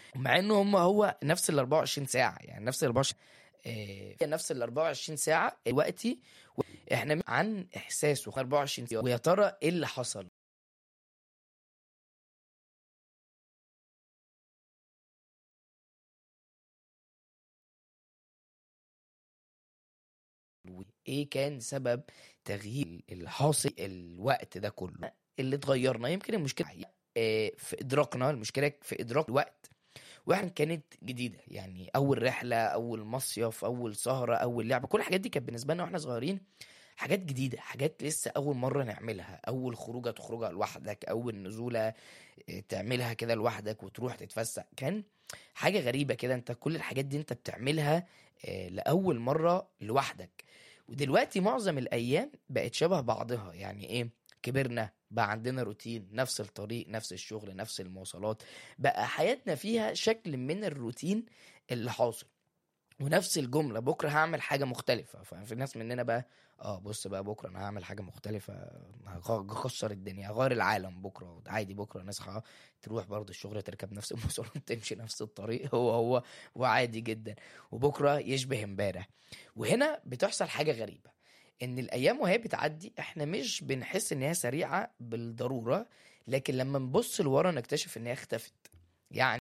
مع انه هم هو نفس ال 24 ساعه يعني نفس ال 24 آه، نفس ال 24 ساعه دلوقتي احنا عن احساس و 24 ساعه ويا ترى ايه اللي حصل ايه كان سبب تغيير اللي حاصل الوقت ده كله اللي اتغيرنا يمكن المشكله آه، في ادراكنا المشكله في ادراك الوقت واحنا كانت جديده يعني اول رحله اول مصيف اول سهره اول لعبه كل الحاجات دي كانت بالنسبه لنا واحنا صغيرين حاجات جديده حاجات لسه اول مره نعملها اول خروجه تخرجها لوحدك اول نزوله آه، تعملها كده لوحدك وتروح تتفسح كان حاجه غريبه كده انت كل الحاجات دي انت بتعملها آه، لاول مره لوحدك ودلوقتي معظم الايام بقت شبه بعضها يعني ايه كبرنا بقى عندنا روتين نفس الطريق نفس الشغل نفس المواصلات بقى حياتنا فيها شكل من الروتين اللي حاصل ونفس الجملة بكرة هعمل حاجة مختلفة ففي ناس مننا بقى اه بص بقى بكرة انا هعمل حاجة مختلفة هغ- هكسر الدنيا هغير العالم بكرة عادي بكرة نصحى تروح برضه الشغل تركب نفس المواصلات تمشي نفس الطريق هو هو وعادي جدا وبكرة يشبه امبارح وهنا بتحصل حاجة غريبة ان الايام وهي بتعدي احنا مش بنحس ان هي سريعة بالضرورة لكن لما نبص لورا نكتشف ان هي اختفت يعني